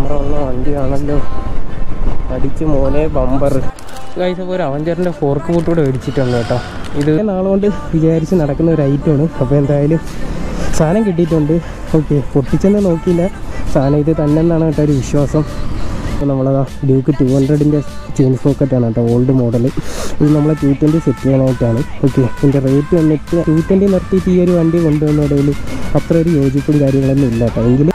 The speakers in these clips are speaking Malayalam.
ക്യാമറ ഉള്ള വണ്ടിയാണല്ലോ അടിച്ച് മോനെ ബമ്പർ ഗൈസ് അപ്പോൾ ഒരു അവഞ്ചറിൻ്റെ ഫോർക്ക് ബൂട്ട് കൂടെ മേടിച്ചിട്ടുണ്ട് കേട്ടോ ഇത് നാളുകൊണ്ട് വിചാരിച്ച് നടക്കുന്ന ഒരു ഐറ്റമാണ് അപ്പോൾ എന്തായാലും സാധനം കിട്ടിയിട്ടുണ്ട് ഓക്കെ പൊട്ടിച്ചെന്ന് നോക്കിയില്ല സാധനം ഇത് തന്നെ എന്നാണ് കേട്ടോ ഒരു വിശ്വാസം അപ്പോൾ നമ്മളതാ ഡ്യൂക്ക് ടു ഹൺഡ്രഡിൻ്റെ ചെയിൻ ഫോക്കറ്റാണ് കേട്ടോ ഓൾഡ് മോഡൽ ഇത് നമ്മളെ ടു ട്വൻറ്റി സെറ്റ് ചെയ്യാനായിട്ടാണ് ഓക്കെ ഇതിൻ്റെ റേറ്റ് വന്നിട്ട് ടു ട്വൻറ്റി നിർത്തിയിട്ട് ഈ ഒരു വണ്ടി കൊണ്ടുവന്നതിൽ അത്ര ഒരു യോജിപ്പും കാര്യങ്ങളൊന്നും ഇല്ല കേട്ടോ എങ്കിലും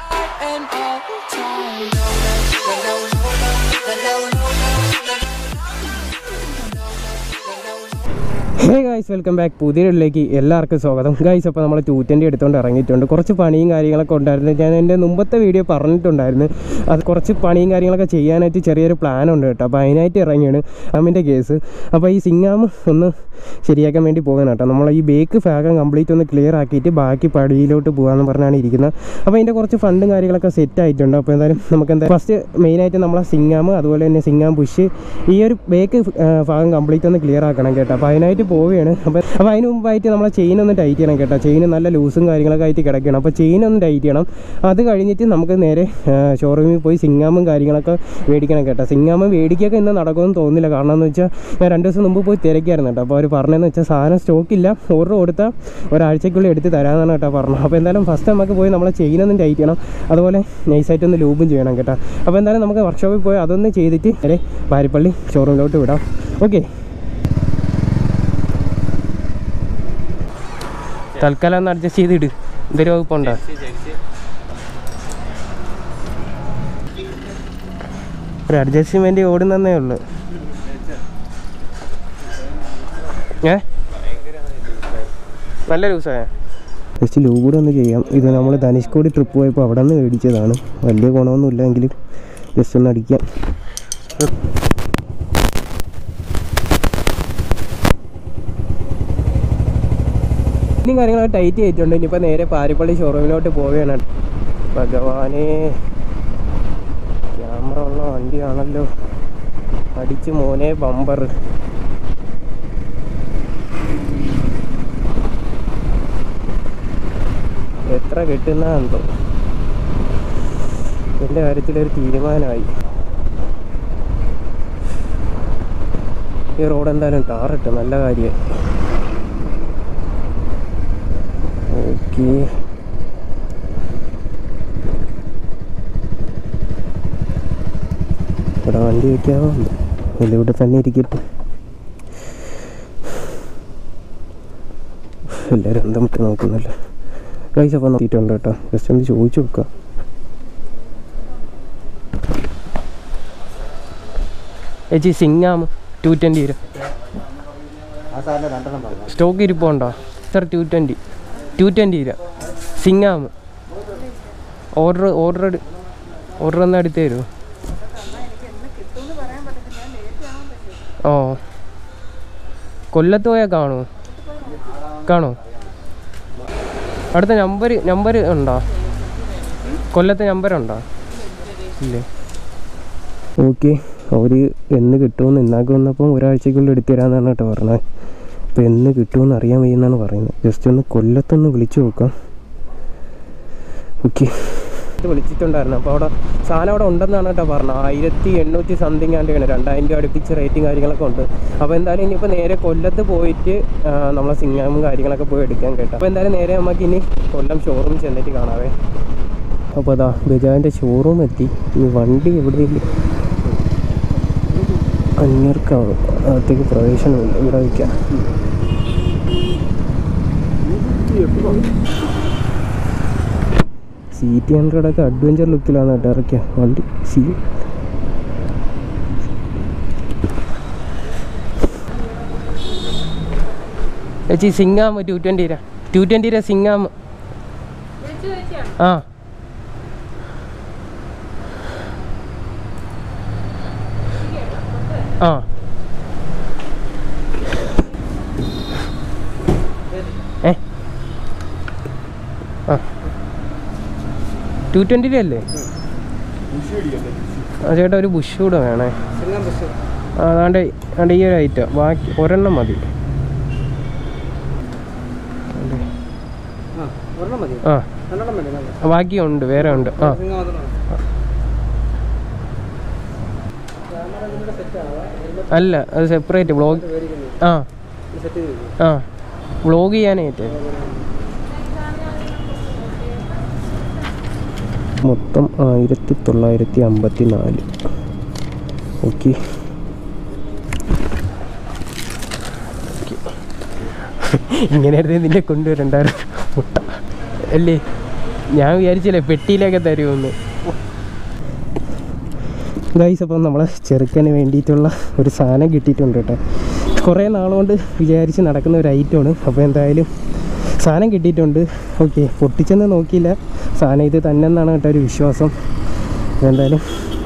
ഹേ ഗൈസ് വെൽക്കം ബാക്ക് പുതിയതിലേക്ക് എല്ലാവർക്കും സ്വാഗതം ഗൈസ് അപ്പോൾ നമ്മൾ ടൂ ട്വൻറ്റി എടുത്തുകൊണ്ട് ഇറങ്ങിയിട്ടുണ്ട് കുറച്ച് പണിയും കാര്യങ്ങളൊക്കെ ഉണ്ടായിരുന്നു ഞാൻ എൻ്റെ മുമ്പത്തെ വീഡിയോ പറഞ്ഞിട്ടുണ്ടായിരുന്നു അത് കുറച്ച് പണിയും കാര്യങ്ങളൊക്കെ ചെയ്യാനായിട്ട് ചെറിയൊരു പ്ലാൻ ഉണ്ട് കേട്ടോ അപ്പോൾ അതിനായിട്ട് ഇറങ്ങിയാണ് അമ്മിൻ്റെ കേസ് അപ്പോൾ ഈ സിംഗാം ഒന്ന് ശരിയാക്കാൻ വേണ്ടി പോകാൻ കേട്ടോ നമ്മൾ ഈ ബേക്ക് ഭാഗം കംപ്ലീറ്റ് ഒന്ന് ക്ലിയർ ആക്കിയിട്ട് ബാക്കി പടിയിലോട്ട് പോകാമെന്ന് പറഞ്ഞാണ് ഇരിക്കുന്നത് അപ്പോൾ അതിൻ്റെ കുറച്ച് ഫണ്ടും കാര്യങ്ങളൊക്കെ സെറ്റ് ആയിട്ടുണ്ട് അപ്പോൾ എന്തായാലും നമുക്ക് എന്താ ഫസ്റ്റ് മെയിനായിട്ട് നമ്മളെ സിംഗാം അതുപോലെ തന്നെ സിംഗാം പുഷ് ഈ ഒരു ബേക്ക് ഭാഗം കംപ്ലീറ്റ് ഒന്ന് ക്ലിയർ ആക്കണം കേട്ടോ അപ്പോൾ അതിനായിട്ട് പോവുകയാണ് അപ്പോൾ അപ്പോൾ അതിന് മുമ്പായിട്ട് നമ്മളെ ചെയിൻ ഒന്ന് ടൈറ്റ് ചെയ്യണം കേട്ടോ ചെയിൻ നല്ല ലൂസും കാര്യങ്ങളൊക്കെ ആയിട്ട് കിടക്കണം അപ്പോൾ ചെയിൻ ഒന്ന് ടൈറ്റ് ചെയ്യണം അത് കഴിഞ്ഞിട്ട് നമുക്ക് നേരെ ഷോറൂമിൽ പോയി സിംഗാമും കാര്യങ്ങളൊക്കെ മേടിക്കണം കേട്ടോ സിംഗാമും മേടിക്കൊക്കെ ഇന്ന് നടക്കുമെന്ന് തോന്നുന്നില്ല കാരണം എന്ന് വെച്ചാൽ ഞാൻ രണ്ട് ദിവസം മുമ്പ് പോയി തിരക്കായിരുന്നു കേട്ടോ അപ്പോൾ അവർ പറഞ്ഞതെന്ന് വെച്ചാൽ സാധനം സ്റ്റോക്കില്ല ഓർഡർ കൊടുത്താൽ ഒരാഴ്ചയ്ക്കുള്ളിൽ എടുത്ത് തരാമെന്നാണ് കേട്ടോ പറഞ്ഞത് അപ്പോൾ എന്തായാലും ഫസ്റ്റ് നമുക്ക് പോയി നമ്മളെ ചെയിൻ ഒന്ന് ടൈറ്റ് ചെയ്യണം അതുപോലെ നൈസായിട്ട് ഒന്ന് ലൂബും ചെയ്യണം കേട്ടോ അപ്പോൾ എന്തായാലും നമുക്ക് വർക്ക്ഷോപ്പിൽ പോയി അതൊന്ന് ചെയ്തിട്ട് നേരെ പാരിപ്പള്ളി ഷോറൂമിലോട്ട് വിടാം ഓക്കെ തൽക്കാലം ഒന്ന് അഡ്ജസ്റ്റ് ചെയ്തിട് എന്തൊരു വകുപ്പുണ്ടോ ഒരു അഡ്ജസ്റ്റ്മെന്റ് ഓടുന്നേ ഉള്ളു ഏ നല്ല ലൂസായ ജസ്റ്റ് ലൂ കൂടെ ഒന്ന് ചെയ്യാം ഇത് നമ്മൾ ധനുഷ്കോടി ട്രിപ്പ് പോയപ്പോൾ അവിടെ നിന്ന് മേടിച്ചതാണ് വലിയ ഗുണമൊന്നുമില്ല എങ്കിലും ജസ്റ്റ് ഒന്ന് അടിക്കാം ഇനിയും കാര്യങ്ങളൊക്കെ ടൈറ്റ് ചെയ്തിട്ടുണ്ട് ഇനിയിപ്പോൾ നേരെ പാരിപ്പള്ളി ഷോറൂമിലോട്ട് പോവുകയാണ് ഭഗവാനെ ക്യാമറ ഉള്ള വണ്ടിയാണല്ലോ അടിച്ച് മോനെ ബമ്പർ എത്ര കിട്ടുന്നതെന്തോ എൻ്റെ കാര്യത്തിലൊരു തീരുമാനമായി ഈ റോഡ് എന്തായാലും ടാറിട്ട് നല്ല കാര്യമായി ഓക്കെ ഇവിടെ വണ്ടി വയ്ക്കാമോ അല്ല ഇവിടെ തന്നെ ഇരിക്കട്ടെ എല്ലാവരും എന്താ മുട്ടി നോക്കുന്നില്ല പൈസ അപ്പം നോക്കിയിട്ടുണ്ട് കേട്ടോ ജസ്റ്റ് ഒന്ന് ചോദിച്ചു നോക്കാം ചേച്ചി സിംഗാം ടു ട്വൻറ്റി വരും സ്റ്റോക്ക് ഇരിപ്പുണ്ടോ sir two twenty two twenty രൂപ സിംഗാം ഓർഡർ ഓർഡർ ഓർഡർ ഒന്ന് എടുത്ത് തരുമോ ഓ കൊല്ലത്ത് പോയാൽ കാണുമോ കാണോ അടുത്ത നമ്പർ നമ്പർ ഉണ്ടോ കൊല്ലത്തെ നമ്പർ ഉണ്ടോ ഇല്ലേ ഓക്കെ അവർ എന്ന് കിട്ടുമെന്ന് ഇന്നാക്ക് വന്നപ്പോൾ ഒരാഴ്ചക്കുള്ളിൽ എടുത്തു തരാമെന്നാണ് കേട്ടോ പറഞ്ഞത് അപ്പോൾ എന്ന് കിട്ടുമെന്ന് അറിയാൻ വയ്യെന്നാണ് പറയുന്നത് ജസ്റ്റ് ഒന്ന് കൊല്ലത്തൊന്ന് വിളിച്ചു നോക്കാം ഓക്കെ വിളിച്ചിട്ടുണ്ടായിരുന്നു അപ്പോൾ അവിടെ സാധനം അവിടെ ഉണ്ടെന്നാണ് കേട്ടോ പറഞ്ഞത് ആയിരത്തി എണ്ണൂറ്റി സംതിങ് ആണ്ടാണ് രണ്ടായിരം രൂപ അടുപ്പിച്ച് റേറ്റും കാര്യങ്ങളൊക്കെ ഉണ്ട് അപ്പോൾ എന്തായാലും ഇനിയിപ്പോൾ നേരെ കൊല്ലത്ത് പോയിട്ട് ആ, നമ്മളെ സിംഗാമും കാര്യങ്ങളൊക്കെ പോയി എടുക്കാൻ കേട്ടോ അപ്പോൾ എന്തായാലും നേരെ നമുക്ക് ഇനി കൊല്ലം ഷോറൂം ചെന്നിട്ട് കാണാവേ അപ്പോൾ അതാ ബജാജിൻ്റെ ഷോറൂം എത്തി ഇനി വണ്ടി എവിടെയെങ്കിലും കണ്ണീർക്കാവ് അകത്തേക്ക് പ്രവേശനമില്ല ഇവിടെ വയ്ക്കാം സീറ്റ് ഹൺഡ്രഡൊക്കെ അഡ്വഞ്ചർ ലുക്കിലാണ് കേട്ടോ ഇറക്കിയ വണ്ടി സീ ചേച്ചി സിംഗാം ടു ട്വൻറ്റി രൂപ ടു ട്വൻറ്റി രൂപ സിംഗാം ആ ആ ഏ ആ ടു ട്വൻറ്റി അല്ലേ ആ ചേട്ടാ ഒരു ബുഷ് കൂടെ വേണേ ആ അതാണ്ട് അതാണ്ട് ഈ ഒരു ഐറ്റം ബാക്കി ഒരെണ്ണം മതി ആ ബാക്കിയുണ്ട് വേറെ ഉണ്ട് ആ അല്ല അത് സെപ്പറേറ്റ് വ്ളോഗ് ആ ആ വ്ളോഗ് ചെയ്യാനായിട്ട് മൊത്തം ആയിരത്തി തൊള്ളായിരത്തി അമ്പത്തി നാല് ഓക്കെ ഇങ്ങനെയായിരുന്നു നിന്നെ കൊണ്ടുവരണ്ടായിരുന്നു മുട്ട അല്ലേ ഞാൻ വിചാരിച്ചില്ലേ പെട്ടിയിലൊക്കെ തരുമെന്ന് ഗൈസ് അപ്പം നമ്മളെ ചെറുക്കന് വേണ്ടിയിട്ടുള്ള ഒരു സാധനം കിട്ടിയിട്ടുണ്ട് കേട്ടോ കുറേ നാളുകൊണ്ട് വിചാരിച്ച് നടക്കുന്ന ഒരു ഐറ്റമാണ് അപ്പോൾ എന്തായാലും സാധനം കിട്ടിയിട്ടുണ്ട് ഓക്കെ പൊട്ടിച്ചെന്ന് നോക്കിയില്ല സാധനം ഇത് തന്നെ എന്നാണ് കേട്ടോ ഒരു വിശ്വാസം അപ്പോൾ എന്തായാലും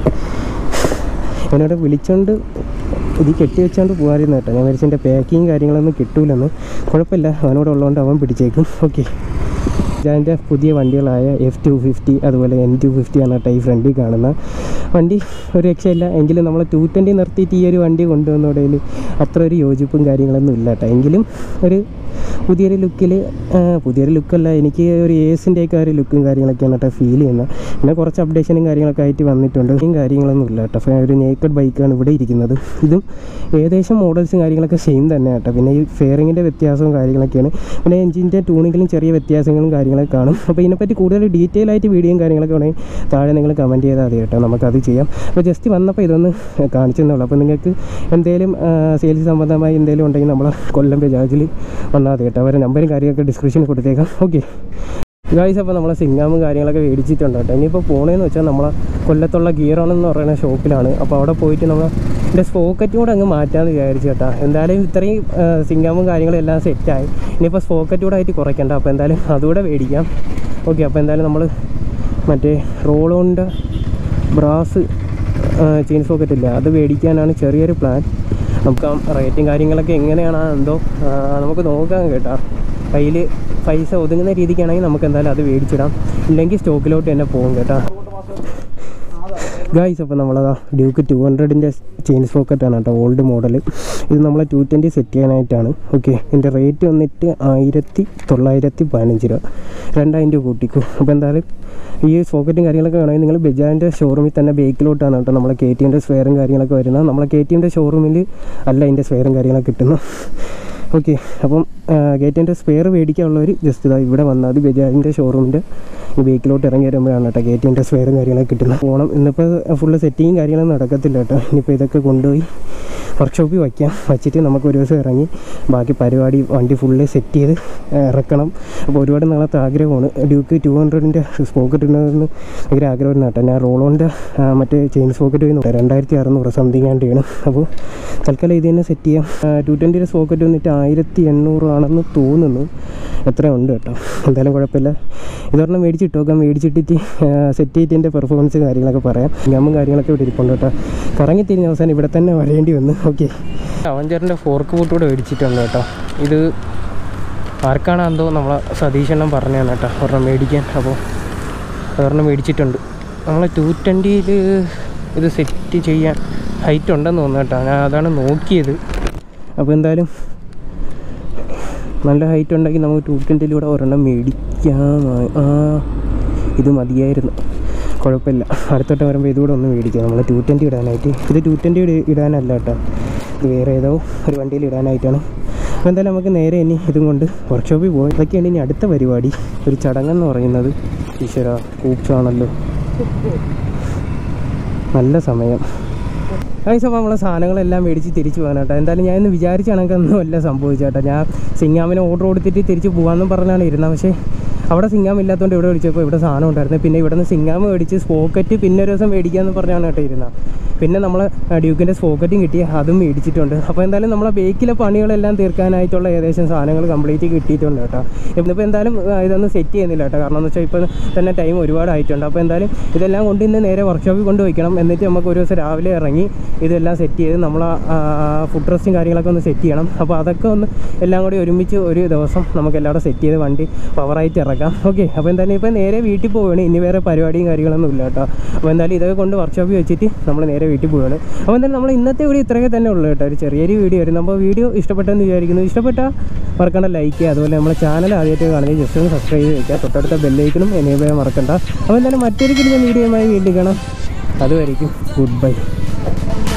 എന്നോട് വിളിച്ചോണ്ട് ഇത് കെട്ടി വെച്ചോണ്ട് പോകാമായിരുന്നു കേട്ടോ ഞാൻ വിചാരിച്ചതിൻ്റെ പാക്കിങ് കാര്യങ്ങളൊന്നും കിട്ടൂലെന്ന് കുഴപ്പമില്ല അവനോട് ഉള്ളതുകൊണ്ട് അവൻ പിടിച്ചേക്കും ഓക്കെ അതിൻ്റെ പുതിയ വണ്ടികളായ എഫ് ടു ഫിഫ്റ്റി അതുപോലെ എൻ ടു ഫിഫ്റ്റി ആണ് കേട്ടോ ഈ ഫ്രണ്ടിൽ കാണുന്ന വണ്ടി ഒരു രക്ഷയില്ല എങ്കിലും നമ്മൾ ടു ട്വൻറ്റി നിർത്തിയിട്ട് ഈ ഒരു വണ്ടി കൊണ്ടുവന്നോടയിൽ അത്ര ഒരു യോജിപ്പും കാര്യങ്ങളൊന്നും ഇല്ല കേട്ടോ എങ്കിലും ഒരു പുതിയൊരു ലുക്കിൽ പുതിയൊരു ലുക്കല്ല എനിക്ക് ഒരു ഏസിൻ്റെ ഒക്കെ ഒരു ലുക്കും കാര്യങ്ങളൊക്കെയാണ് കേട്ടോ ഫീൽ ചെയ്യുന്നത് പിന്നെ കുറച്ച് അപ്ഡേഷനും കാര്യങ്ങളൊക്കെ ആയിട്ട് വന്നിട്ടുണ്ട് ഈ കാര്യങ്ങളൊന്നും ഇല്ല കേട്ടോ ഒരു നേക്കഡ് ബൈക്കാണ് ഇവിടെ ഇരിക്കുന്നത് ഇതും ഏകദേശം മോഡൽസും കാര്യങ്ങളൊക്കെ സെയിം തന്നെ കേട്ടോ പിന്നെ ഈ ഫെയറിങ്ങിൻ്റെ വ്യത്യാസവും കാര്യങ്ങളൊക്കെയാണ് പിന്നെ എഞ്ചിൻ്റെ ട്യൂണിങ്ങിലും ചെറിയ വ്യത്യാസങ്ങളും കാര്യങ്ങളൊക്കെ കാണും അപ്പോൾ ഇതിനെപ്പറ്റി കൂടുതൽ ഡീറ്റെയിൽ ആയിട്ട് വീഡിയോയും കാര്യങ്ങളൊക്കെ വേണമെങ്കിൽ താഴെ നിങ്ങൾ കമൻറ്റ് ചെയ്താൽ മതി കേട്ടോ നമുക്കത് ചെയ്യാം അപ്പോൾ ജസ്റ്റ് വന്നപ്പോൾ ഇതൊന്ന് കാണിച്ചെന്നുള്ളൂ അപ്പോൾ നിങ്ങൾക്ക് എന്തെങ്കിലും സെയിൽസ് സംബന്ധമായി എന്തെങ്കിലും ഉണ്ടെങ്കിൽ നമ്മളെ കൊല്ലം ബജാജിൽ വന്നാൽ മതി കേട്ടോ അവരെ നമ്പറും കാര്യങ്ങളൊക്കെ ഡിസ്ക്രിപ്ഷനിൽ കൊടുത്തേക്കാം ഓക്കെ ഗായ്സ് അപ്പോൾ നമ്മളെ സിംഗാമും കാര്യങ്ങളൊക്കെ മേടിച്ചിട്ടുണ്ട് കേട്ടോ ഇനിയിപ്പോൾ പോണേന്ന് വെച്ചാൽ നമ്മളെ കൊല്ലത്തുള്ള ഗിയറോൺ എന്ന് പറയുന്ന ഷോപ്പിലാണ് അപ്പോൾ അവിടെ പോയിട്ട് നമ്മൾ എൻ്റെ സ്പോക്കറ്റും കൂടെ അങ്ങ് മാറ്റാമെന്ന് വിചാരിച്ചു കേട്ടോ എന്തായാലും ഇത്രയും സിംഗാമും കാര്യങ്ങളും എല്ലാം സെറ്റായി ഇനിയിപ്പോൾ സ്പോക്കറ്റ് കൂടെ ആയിട്ട് കുറയ്ക്കണ്ട അപ്പോൾ എന്തായാലും അതുകൂടെ മേടിക്കാം ഓക്കെ അപ്പോൾ എന്തായാലും നമ്മൾ മറ്റേ റോളോണിൻ്റെ ബ്രാസ് ചെയിൻ സോക്കറ്റ് ഇല്ല അത് മേടിക്കാനാണ് ചെറിയൊരു പ്ലാൻ നമുക്ക് ആ റേറ്റും കാര്യങ്ങളൊക്കെ എങ്ങനെയാണ് എന്തോ ആ, നമുക്ക് നോക്കാം കേട്ടോ കയ്യിൽ പൈസ ഒതുങ്ങുന്ന രീതിക്കാണെങ്കിൽ നമുക്ക് എന്തായാലും അത് മേടിച്ചിടാം ഇല്ലെങ്കിൽ സ്റ്റോക്കിലോട്ട് തന്നെ പോകും കേട്ടോ ഗായ്സ് അപ്പോൾ നമ്മളതാ ഡ്യൂക്ക് ടു ഹൺഡ്രഡിൻ്റെ ചെയിൻ സോക്കറ്റാണ് കേട്ടോ ഓൾഡ് മോഡൽ ഇത് നമ്മളെ ടു ട്വൻറ്റി സെറ്റ് ചെയ്യാനായിട്ടാണ് ഓക്കെ ഇതിൻ്റെ റേറ്റ് വന്നിട്ട് ആയിരത്തി തൊള്ളായിരത്തി പതിനഞ്ച് രൂപ രണ്ടായിരം രൂപ കൂട്ടിക്കും അപ്പോൾ എന്തായാലും ഈ സോക്കറ്റും കാര്യങ്ങളൊക്കെ വേണമെങ്കിൽ നിങ്ങൾ ബജാജിൻ്റെ ഷോറൂമിൽ തന്നെ ബേക്കിലോട്ടാണ് കേട്ടോ നമ്മളെ കെ ടി എമ്മിൻ്റെ സ്പെയറും കാര്യങ്ങളൊക്കെ വരുന്നത് നമ്മളെ കെ ടി എമ്മിൻ്റെ ഷോറൂമിൽ അല്ല ഇതിൻ്റെ സ്പെയറും കാര്യങ്ങളൊക്കെ കിട്ടുന്നത് ഓക്കെ അപ്പം ഗേറ്റിൻ്റെ സ്പെയർ മേടിക്കാനുള്ളവർ ജസ്റ്റ് ഇതാ ഇവിടെ വന്നാൽ മതി ബജാജിൻ്റെ ഷോറൂമിൻ്റെ ബേക്കിലോട്ട് ഇറങ്ങി വരുമ്പോഴാണ് കേട്ടോ ഗേറ്റിൻ്റെ സ്പെയറും കാര്യങ്ങളൊക്കെ കിട്ടുന്നത് പോകണം ഇന്നിപ്പോൾ ഫുള്ള് സെറ്റിങ്ങും കാര്യങ്ങളൊന്നും നടക്കത്തില്ല കേട്ടോ ഇനിയിപ്പോൾ ഇതൊക്കെ കൊണ്ടുപോയി വർക്ക്ഷോപ്പിൽ വയ്ക്കാം വച്ചിട്ട് നമുക്ക് ഒരു ദിവസം ഇറങ്ങി ബാക്കി പരിപാടി വണ്ടി ഫുള്ള് സെറ്റ് ചെയ്ത് ഇറക്കണം അപ്പോൾ ഒരുപാട് നാളത്തെ ആഗ്രഹമാണ് ഡ്യൂക്ക് ടു ഹൺഡ്രഡിൻ്റെ സ്പോക്കറ്റ് ഇടുന്നതെന്ന് ഭയങ്കര ആഗ്രഹമായിരുന്നു കേട്ടോ ഞാൻ റോളോൻ്റെ മറ്റേ ചെയിൻ സ്പോക്കറ്റ് പോയി നോക്കാം രണ്ടായിരത്തി അറുന്നൂറ് സംതിങ് ആണ്ടിയാണ് അപ്പോൾ തൽക്കാലം ഇത് തന്നെ സെറ്റ് ചെയ്യാം ടു ട്വൻറ്റിയുടെ സ്പോക്കറ്റ് വന്നിട്ട് ആയിരത്തി എണ്ണൂറ് ആണെന്ന് തോന്നുന്നു എത്ര ഉണ്ട് കേട്ടോ എന്തായാലും കുഴപ്പമില്ല ഇതൊരെണ്ണം മേടിച്ചിട്ട് നോക്കാം മേടിച്ചിട്ടിട്ട് സെറ്റ് ചെയ്തിൻ്റെ പെർഫോമൻസ് കാര്യങ്ങളൊക്കെ പറയാം ഗമ്മും കാര്യങ്ങളൊക്കെ ഇവിടെ ഇരിപ്പുണ്ട് കേട്ടോ കറങ്ങി തിരിഞ്ഞ അവസാനം ഇവിടെ തന്നെ വരേണ്ടി വന്നു ഓക്കെ അവഞ്ചറിൻ്റെ ഫോർക്ക് ബൂട്ട് കൂടെ മേടിച്ചിട്ടുണ്ട് കേട്ടോ ഇത് ആർക്കാണ് എന്തോ നമ്മളെ സതീഷെണ്ണം പറഞ്ഞതാണ് കേട്ടോ ഒരെണ്ണം മേടിക്കാൻ അപ്പോൾ ഒരെണ്ണം മേടിച്ചിട്ടുണ്ട് നമ്മളെ ടു ട്വൻറ്റിയിൽ ഇത് സെറ്റ് ചെയ്യാൻ ഹൈറ്റ് ഉണ്ടെന്ന് തോന്നുന്നു കേട്ടോ ഞാൻ അതാണ് നോക്കിയത് അപ്പോൾ എന്തായാലും നല്ല ഹൈറ്റ് ഉണ്ടെങ്കിൽ നമുക്ക് ടു ട്വൻറ്റിയിലൂടെ ഒരെണ്ണം മേടിക്കാം ആ ഇത് മതിയായിരുന്നു കുഴപ്പമില്ല അടുത്തോട്ട് വരുമ്പോൾ ഇതുകൂടെ ഒന്ന് മേടിക്കാം നമ്മൾ ടു ട്വൻറ്റി ഇടാനായിട്ട് ഇത് ടു ട്വൻറ്റി ഇടാനല്ല കേട്ടോ ഇത് വേറെ ഏതോ ഒരു വണ്ടിയിൽ ഇടാനായിട്ടാണ് അപ്പോൾ എന്തായാലും നമുക്ക് നേരെ ഇനി ഇതും കൊണ്ട് വർക്ക്ഷോപ്പിൽ പോകാം ഇതൊക്കെയാണ് ഇനി അടുത്ത പരിപാടി ഒരു ചടങ്ങെന്ന് പറയുന്നത് ഈശ്വര കൂപ്സാണല്ലോ നല്ല സമയം ഗൈസ് അപ്പോൾ നമ്മളെ സാധനങ്ങളെല്ലാം മേടിച്ച് തിരിച്ചു പോകാൻ കേട്ടോ എന്തായാലും ഞാൻ ഇന്ന് വിചാരിച്ച കണക്കൊന്നും അല്ല സംഭവിച്ചേട്ടാ ഞാൻ സിംഗാമിന് ഓർഡർ കൊടുത്തിട്ട് തിരിച്ച് പോകാമെന്നും പറഞ്ഞാണ് ഇരുന്നത് പക്ഷേ അവിടെ സിംഗാം ഇല്ലാത്തതുകൊണ്ട് ഇവിടെ വിളിച്ചപ്പോൾ ഇവിടെ സാധനം ഉണ്ടായിരുന്നു പിന്നെ ഇവിടെ നിന്ന് സിംഗാം മേടിച്ച് സ്പോക്കറ്റ് പിന്നെ ഒരു ദിവസം മേടിക്കാമെന്ന് പറഞ്ഞാണ് കേട്ടോ ഇരുന്നത് പിന്നെ നമ്മൾ ഡ്യൂക്കിൻ്റെ സ്പോക്കറ്റും കിട്ടി അതും മേടിച്ചിട്ടുണ്ട് അപ്പോൾ എന്തായാലും നമ്മളെ ബേക്കിലെ പണികളെല്ലാം തീർക്കാനായിട്ടുള്ള ഏകദേശം സാധനങ്ങൾ കംപ്ലീറ്റ് കിട്ടിയിട്ടുണ്ട് കേട്ടോ ഇന്നിപ്പോൾ എന്തായാലും ആ, ഇതൊന്നും സെറ്റ് ചെയ്യുന്നില്ല കേട്ടോ കാരണം എന്ന് വെച്ചാൽ ഇപ്പോൾ തന്നെ ടൈം ഒരുപാട് ആയിട്ടുണ്ട് അപ്പോൾ എന്തായാലും ഇതെല്ലാം കൊണ്ട് ഇന്ന് നേരെ വർക്ക്ഷോപ്പിൽ കൊണ്ട് വയ്ക്കണം എന്നിട്ട് നമുക്ക് ഒരു ദിവസം രാവിലെ ഇറങ്ങി ഇതെല്ലാം സെറ്റ് ചെയ്ത് നമ്മൾ ഫുഡ് റെസ്റ്റും കാര്യങ്ങളൊക്കെ ഒന്ന് സെറ്റ് ചെയ്യണം അപ്പോൾ അതൊക്കെ ഒന്ന് എല്ലാം കൂടി ഒരുമിച്ച് ഒരു ദിവസം നമുക്ക് എല്ലാം കൂടെ സെറ്റ് ചെയ്ത് വണ്ടി പവറായിട്ട് ഇറക്കാം ഓക്കെ അപ്പോൾ എന്തായാലും ഇപ്പോൾ നേരെ വീട്ടിൽ പോവുകയാണ് ഇനി വേറെ പരിപാടിയും കാര്യങ്ങളൊന്നും ഇല്ല കേട്ടോ അപ്പോൾ എന്തായാലും ഇതൊക്കെ കൊണ്ട് വർക്ക്ഷോപ്പിൽ വെച്ചിട്ട് നമ്മൾ നേരെ വീട്ടിൽ പോവുകയാണ് അപ്പോൾ എന്തായാലും നമ്മൾ ഇന്നത്തെ വീഡിയോ ഇത്രയൊക്കെ തന്നെ ഉള്ളൂ കേട്ടോ ഒരു ചെറിയൊരു വീഡിയോ ആയിരുന്നു അപ്പോൾ വീഡിയോ ഇഷ്ടപ്പെട്ടെന്ന് വിചാരിക്കുന്നു ഇഷ്ടപ്പെട്ടാൽ മറക്കണ്ട ലൈക്ക് ചെയ്യുക അതുപോലെ നമ്മുടെ ചാനൽ ആദ്യമായിട്ട് കാണുന്നത് ജസ്റ്റ് ഒന്ന് സബ്സ്ക്രൈബ് ചെയ്ത് വെക്കുക തൊട്ടടുത്ത ബെല്ലൈക്കനും എനേബിൾ ചെയ്യാൻ മറക്കണ്ട അപ്പോൾ എന്തായാലും മറ്റൊരു കിടിലൻ വീഡിയോയുമായി വീണ്ടും കാണാം അതുവരെയും ഗുഡ് ബൈ